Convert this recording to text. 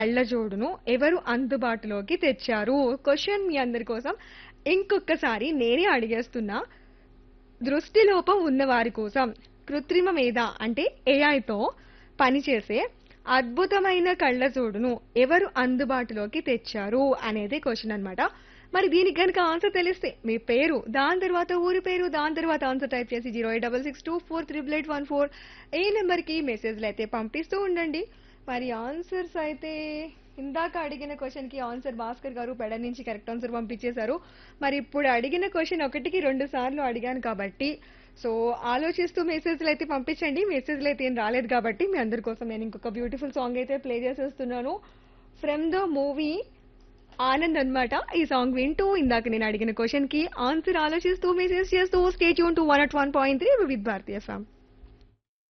కళ్ళజోడును ఎవరు అందుబాటులోకి తెచ్చారు క్వశ్చన్ మీ అందరి కోసం ఇంకొకసారి నేనే అడిగేస్తున్నా దృష్టిలోపం ఉన్న వారి కోసం కృత్రిమ మేధ అంటే ఏఐతో పనిచేసే అద్భుతమైన కళ్ళజోడును ఎవరు అందుబాటులోకి తెచ్చారు అనేది క్వశ్చన్ అన్నమాట మరి దీనికి కనుక ఆన్సర్ తెలిస్తే మీ పేరు దాని తర్వాత ఊరి పేరు దాని తర్వాత ఆన్సర్ టైప్ చేసి zero eight double six two four triple eight one four ఈ నెంబర్కి మెసేజ్లు అయితే పంపిస్తూ ఉండండి మరి ఆన్సర్స్ అయితే ఇందాక అడిగిన క్వశ్చన్ కి ఆన్సర్ భాస్కర్ గారు పెడ నుంచి కరెక్ట్ ఆన్సర్ పంపించేశారు మరి ఇప్పుడు అడిగిన క్వశ్చన్ ఒకటికి రెండు సార్లు అడిగాను కాబట్టి సో ఆలోచిస్తూ మెసేజ్లు అయితే పంపించండి మెసేజ్లు అయితే ఏం రాలేదు కాబట్టి మీ అందరి కోసం నేను ఇంకొక బ్యూటిఫుల్ సాంగ్ అయితే ప్లే చేసేస్తున్నాను ఫ్రమ్ ద మూవీ ఆనంద్ అన్నమాట ఈ సాంగ్ వింటూ ఇందాక నేను అడిగిన క్వశ్చన్ కి ఆన్సర్ ఆలోచిస్తూ మెసేజ్ చేస్తూ స్టేట్ యూన్ to one at one point three with Bharatiya FM